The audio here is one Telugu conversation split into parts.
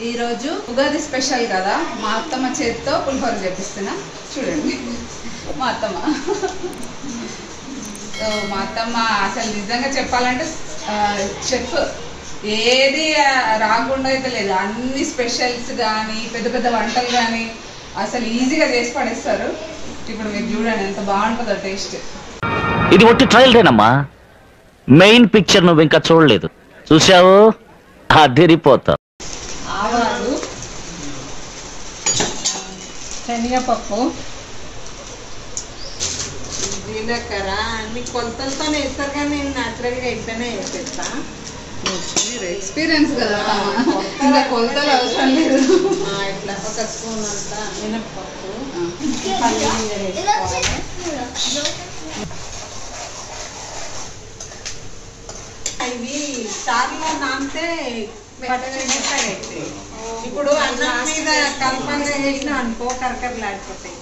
ఈ రోజు ఉగాది స్పెషల్ కదా మా అత్తమ్మ చేతితో పులిహోర చేపిస్తున్నా చూడండి మా అత్తమ్మ సో మా అత్తమ్మ అసలు నిజంగా చెప్పాలంటే చెఫ్ ఏది ఆ, రాకుండా అయితే లేదు అన్ని స్పెషల్స్ కానీ పెద్ద పెద్ద వంటలు కానీ అసలు ఈజీగా చేసి పడేస్తారు ఇప్పుడు మీరు చూడండి ఎంత బాగుంటుందో టేస్ట్ ఇది ఒట్టి ట్రయల్దేనమ్మా మెయిన్ పిక్చర్ నువ్వు ఇంకా చూడలేదు చూసావు అదిరిపోతావు ఆవాలు శనగపప్పు జీలకర్ర అన్ని కొలతలతోనే వేస్తారు కానీ నేను న్యాచురల్గా ఇట్లనే వేసేస్తా మీరు ఎక్స్పీరియన్స్ కదా ఇంకా కొలతలు అవసరం లేదు ఆ, ఇట్లా ఒక స్పూన్ అంతా మినప్పప్పు పల్లి గింజలు వేసుకోవాలి ఇవి చారులో నానితే పచ్చి మెత్తగా అవుతాయి ఇప్పుడు అన్నం మీద కలపంగా వేసినా అనుకో కరకరలాడిపోతాయి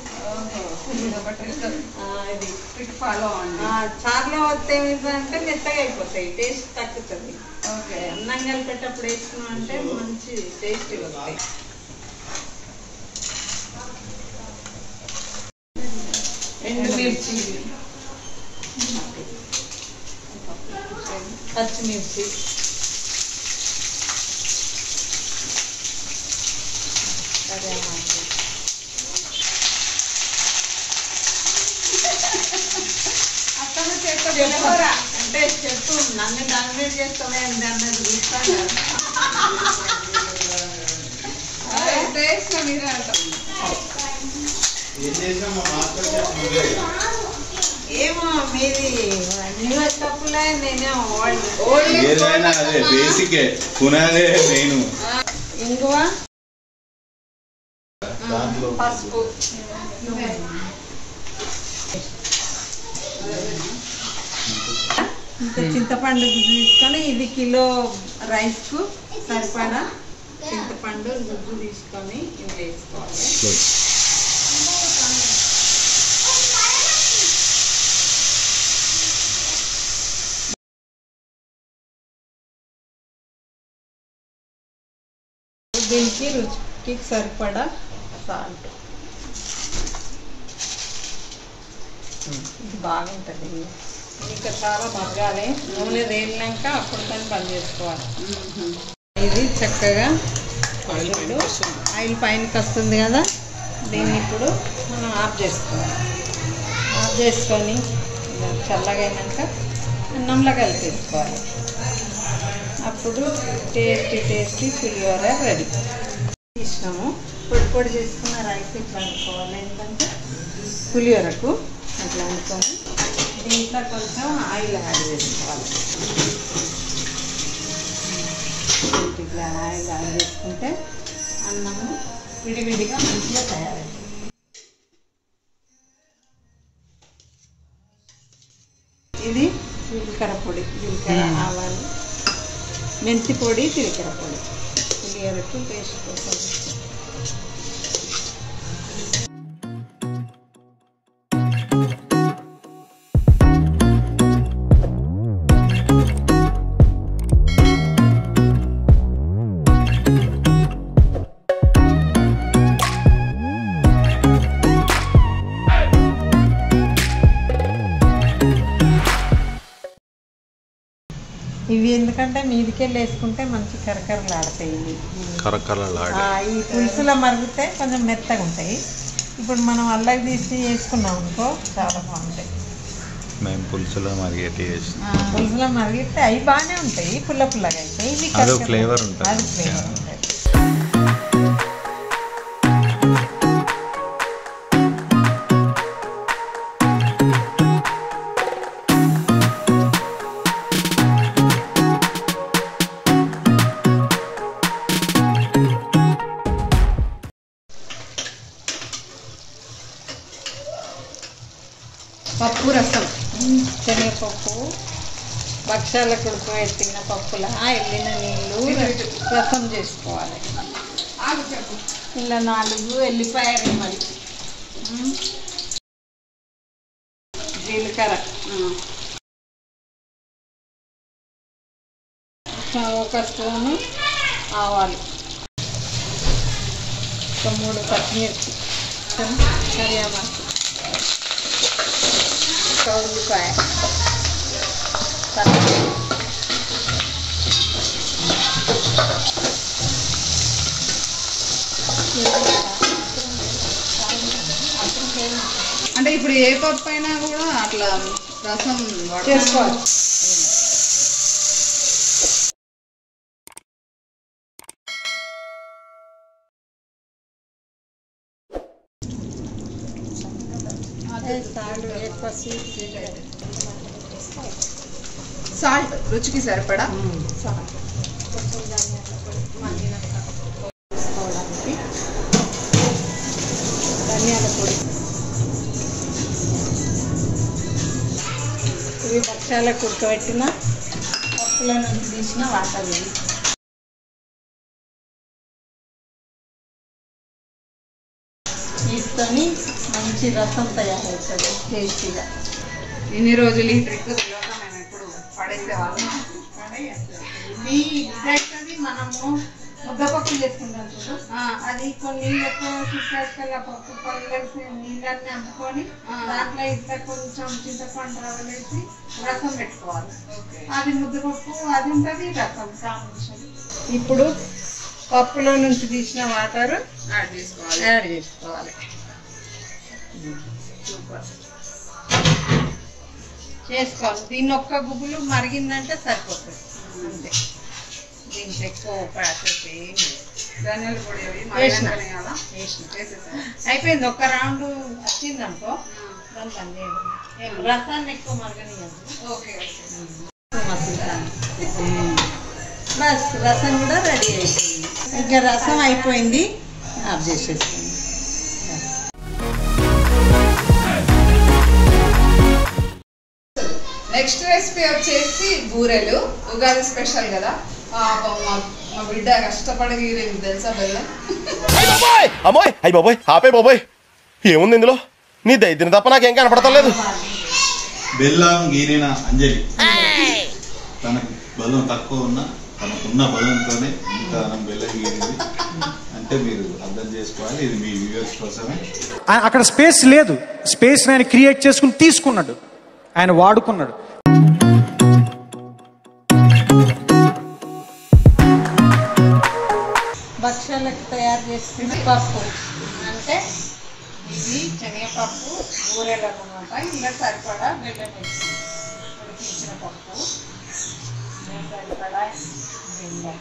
ఆ, ఇది ట్రిక్ ఫాలో అవ్వండి ఆ, చారులో వస్తే ఏమిటంటే మెత్తగా అయిపోతాయి టేస్ట్ తగ్గుతుంది ఓకే అన్నం కలిపేటప్పుడు వేసుకున్నాం అంటే మంచి టేస్ట్ వస్తాయి ఎండుమిర్చి పచ్చిమిర్చి కరివేపాకు. అత్తమ్మ చేతితో చెప్పు. పులిహోర. అంటే చెప్పు నన్ను డామినేట్ చేస్తామే అన్నది చూస్తాను అదే టేస్ట్ మీరే అంటారు ఏం చేసామో మాస్టర్ చెఫ్ నువ్వే ఏమో మీది న్యూ తప్పులే నేనే ఓల్డ్ ఓల్డ్ ఏదైనా అదే బేసికే పునాదే నేను ఇంగువ దాంట్లో పసుపు ఇంకా చింతపండు తీసుకొని ఇది కిలో రైస్కు సరిపడా చింతపండు గుజ్జు తీసుకొని ఇది వేసుకోవాలి దీనికి రుచికి సరిపడా సాల్ట్ ఇది బాగుంటుంది ఇంకా చాలా మగ్గాలి నూనె రేలినాక అప్పుడు కానీ బంద్ చేసుకోవాలి ఇది చక్కగా ఇప్పుడు ఆయిల్ పైనకి వస్తుంది కదా దీన్ని ఇప్పుడు మనం ఆఫ్ చేసుకోవాలి ఆఫ్ చేసుకొని ఇలా చల్లగా అయినాక అన్నంలో కలిపేసుకోవాలి అప్పుడు టేస్టీ టేస్టీ పులిహోర రెడీ ఇష్టము పొడి పొడి చేసుకున్న రైస్ ఇట్లా అనుకోవాలి ఎందుకంటే పులిహోరకు అట్లా అనుకొని దీంట్లో కొంచెం ఆయిల్ యాడ్ చేసుకోవాలి దీంట్లో ఇట్లా ఆయిల్ యాడ్ చేసుకుంటే అన్నము విడివిడిగా మంచిగా తయారవుతుంది ఇది జీలకర్ర పొడి జీలకర్ర ఆవాలు మెంతి పొడి జీలకర్ర పొడి పులిహోరకు టేస్ట్ కోసం ఇవి ఎందుకంటే మీదికెళ్ళి వేసుకుంటే మంచి కరకరలాడతాయి ఇవి ఆ, ఈ పులుసులో మరిగితే కొంచెం మెత్తగా ఉంటాయి ఇప్పుడు మనం అల్లకి తీసి వేసుకున్నాం అనుకో చాలా బాగుంటాయి మేము పులుసులో మరిగేటి చేసి పులుసులో మరిగితే అవి బాగానే ఉంటాయి పుల్ల పుల్లగా అయితే ఇవి అదో కరకర- ఫ్లేవర్ ఉంటుంది. అది ఫ్లేవర్ ఉంటుంది పప్పు రసం శనగపప్పు భక్ష్యాలకు ఉడకబెట్టిన పప్పుల వెళ్ళిన నీళ్ళు రసం చేసుకోవాలి ఆగు చెప్పు ఇలా నాలుగు ఎల్లిపాయలు మరి ఉమ్. జీలకర్ర ఆ, ఒక స్పూను ఆవాలు ఒక మూడు పచ్చిమిర్చి కొంచెం కరివేపాకు ఒక ఉల్లిపాయ తర్వాత అంటే ఇప్పుడు ఏ పప్పు అయినా కూడా అట్లా రసం వాడతాం. చేసుకోవాలి అదే సాల్ట్ ఎక్కువ స్వీట్ స్వీట్ అయితే సాల్ట్ రుచికి సరిపడా సాల్ట్ కొంచెం ధనియాల పొడి మగ్గినాక వేసుకోవడానికి ధనియాల పొడి ఇవి భక్ష్యాలకు ఉడకబెట్టిన పప్పుల నుంచి తీసిన వాటర్ ఇవి వీటితోని మంచి రసం తయారవుతుంది టేస్టీగా ఇన్ని రోజులు ఈ ట్రిక్ తెలియక మేము ఎప్పుడు పడేసేవాళ్ళం ఇది ఇదైతుంది మనము ముద్దపప్పు చేసుకుంటాం చూడు అది కొన్ని నీళ్ళు ఎక్కువ తీసుకెళ్ళి ఆ పప్పు పళ్ళేసి నీళ్ళన్నీ అందుకొని దాంట్లో ఇట్లా కొంచెం చింతపండు రవ్వలేసి రసం పెట్టుకోవాలి అది ముద్దపప్పు అది ఉంటుంది రసం కాంబినేషన్ ఇప్పుడు పప్పులో నుంచి తీసిన వాటర్ యాడ్ చేసుకోవాలి యాడ్ చేసుకోవాలి చేసుకోవాలి దీన్ని ఒక్క గుగ్గులు మరిగిందంటే సరిపోతుంది అంతే దీంట్లో ఎక్కువ ప్రాసెస్ ఏం లేదు. ధనియాల పొడి అవి వేసిన. మరిగాకనే కదా వేసిన వేసేసాం అయిపోయింది ఒక రౌండ్ వచ్చిందనుకో దాని పని చేయడం ఏం రసాన్ని ఎక్కువ మరగనియదు ఓకే ఓకే బస్ రసం కూడా రెడీ అయిపోయింది ఇంకా రసం అయిపోయింది ఆఫ్ చేసేస్తుంది నెక్స్ట్ రెసిపీ వచ్చేసి బూరెలు ఉగాది స్పెషల్ కదా పాపం మా మా బిడ్డ కష్టపడి గీరింది తెలుసా బెల్లం బాబోయ్ అమ్మోయ్ అయ్యి బాబోయ్ ఆపే బాబోయ్ ఏముంది ఇందులో నీ దైద్యం తప్ప నాకేం కనపడతలేదు బెల్లం గీరిన అంజలి తనకు బలం తక్కువ ఉన్న తనకున్న బలంతోనే ఇంత మనం బెల్లం గీరింది అంటే మీరు అర్థం చేసుకోవాలి ఇది మీ వ్యూవర్స్ కోసమే ఆ- అక్కడ స్పేస్ లేదు స్పేస్ ఆయన క్రియేట్ చేసుకుని తీసుకున్నాడు ఆయన వాడుకున్నాడు భక్ష్యాలకు తయారు చేసుకునే పప్పు అంటే ఇది శనగపప్పు ఊరెలు అనమాట ఇలా సరిపడా బెల్లం వేసి ఉడికించిన పప్పు ఇలా సరిపడా బెల్లం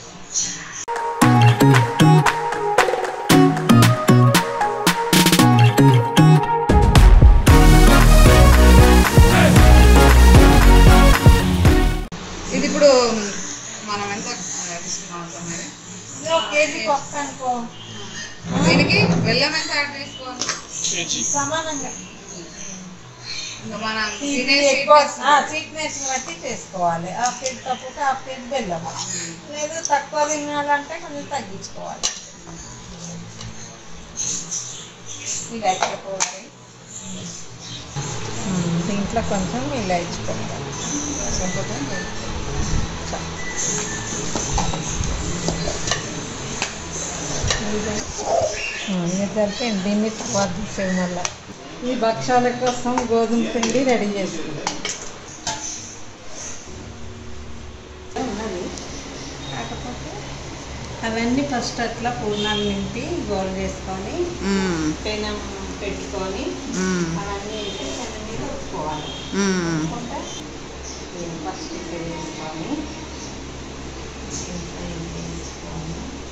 ఇది ఇప్పుడు మనం ఎంత తీసుకున్నాం అంటాం మరి? ఇది ఒక కేజీ పప్పు అనుకో దీనికి బెల్లం ఎంత యాడ్ చేసుకోవాలి సమానంగా ఇంకా మనం ఇది తినే ఎక్కువ sweetness స్వీట్నెస్ బట్టి చేసుకోవాలి హాఫ్ కేజీ తప్పుతే హాఫ్ కేజీ బెల్లం లేదు తక్కువ తినాలంటే కొంచెం తగ్గించుకోవాలి ఇలాచి పౌడర్ దీంట్లో కొంచెం ఇలాచి పౌడర్ ఇది సరిపోయింది దీన్ని తర్వాత తీసేది మళ్ళీ ఈ భక్షాల కోసం గోధుమ పిండి రెడీ చేసుకుంటాం ఉన్నది కాకపోతే అవన్నీ ఫస్ట్ అట్లా పూర్ణాలు నింపి గోల్ చేసుకొని మ్మ్. పెనం పెట్టుకొని మ్మ్. అవన్నీ వేసి పెనం మీద ఉప్పుకోవాలి మ్మ్. ఉప్పుకుంటే దీన్ని ఫస్ట్ ఇట్లా చేసుకొని ఇంత ఇంత వేసుకొని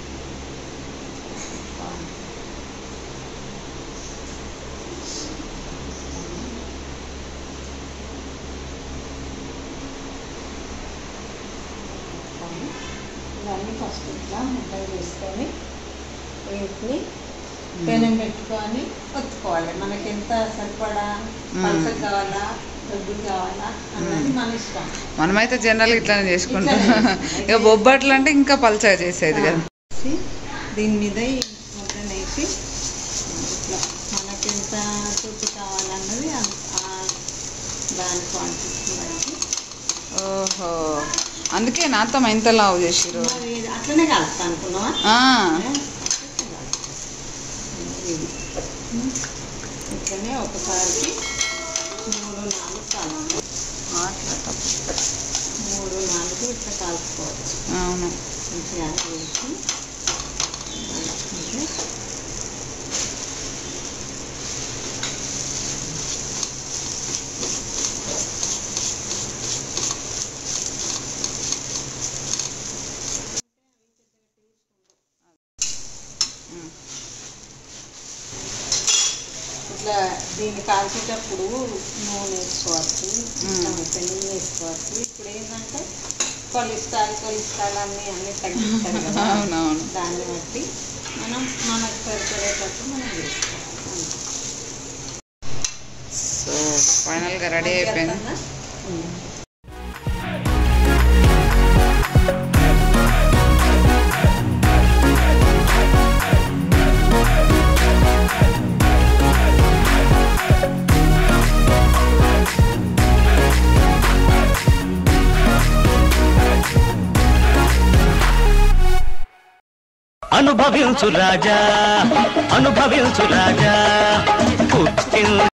వేసుకొని ఇవన్నీ ఫస్ట్ ఇట్లా ముద్దలు చేసుకొని వీటిని పెనం పెట్టుకొని ఒత్తుకోవాలి మనకి ఎంత సరిపడా పలసగా కావాలా దొడ్డు కావాలా అన్నది మన ఇష్టం మనమైతే జనరల్ ఇట్లానే చేసుకుంటాం ఇట్లానే. ఇక బొబ్బట్లు అంటే ఇంకా పల్చగా చేసేది కదా వేసి దీని మీద ఈ ముద్దను వేసి ఇట్లా మనకి ఎంత తూపు కావాలన్నది అంత ఆ దాని క్వాంటిటీ బట్టి ఓహో అందుకే నాతో ఇంత లావు చేసిరు మరి అట్లనే కలుస్తా అనుకున్నావా ఆ, ఇట్లనే ఒకసారికి మూడు నాలుగు కాల్చుకోవాలి మూడు నాలుగు ఇట్లా కాల్చుకోవాలి అవును మంచిగా వేసి కాల్చుకుంటే ఇట్లా దీన్ని కాల్చేటప్పుడు నూనె వేసుకోవచ్చు పెళ్ళి వేసుకోవచ్చు ఇప్పుడు ఏంటంటే కొలిస్ట్రాల్ కొలిస్ట్రాల్ అన్ని అన్ని తగ్గిస్తారు కదా అవునవును దాన్ని బట్టి మనం మనకు సరిపడేటట్టు మనం వేసుకోవాలి సో ఫైనల్గా రెడీ అయిపోయింది ఉమ్. అనుభవించు రాజా అనుభవించు రాజా పుట్టిన